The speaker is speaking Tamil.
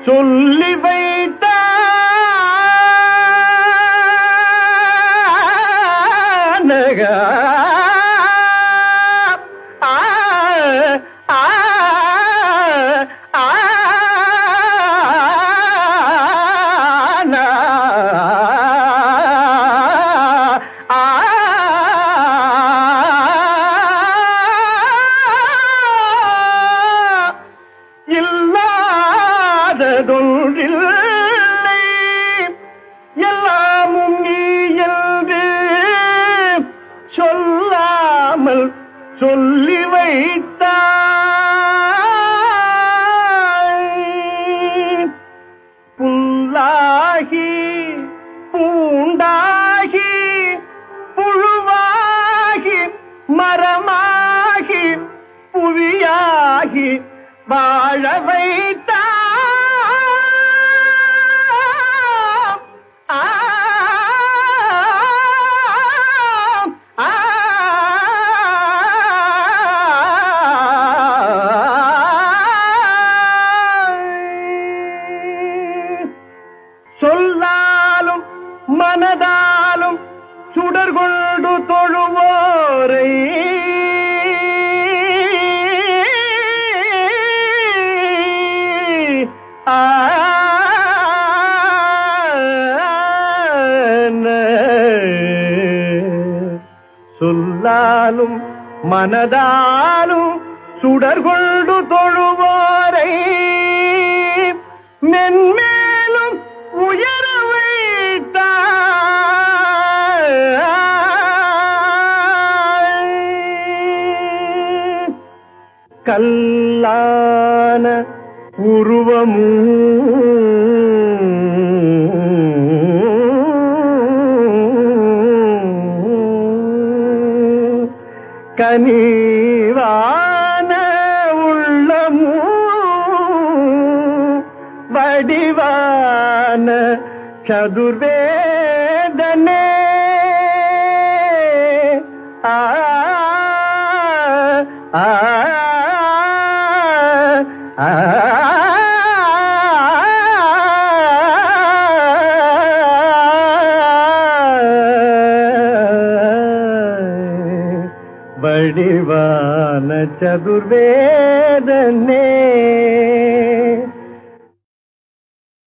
சொல்லி வைத்த இல்லாததொன்றில்லை எல்லாமும் நீ என்று சொல்லாமல் சொல்லி வைத்தாய் புல்லாகி பூண்டாகி புழுவாகி மரமாகி புவியாகி வாழ வைத்தாய் சொல்லாலும் மனதாலும் சுடர் கொண்டு தொழுவோரை ஆ சொல்லாலும் மனதாலும் சுடர் கொண்டு தொழுவோரை மென்மேலும் உயர வைத்தாய் கல்லான உருவமும் கனிவான உள்ளமும் வடிவான சதுர்வேதனே ஆ ஆ ஆ வடிவான சதுர்வேதனே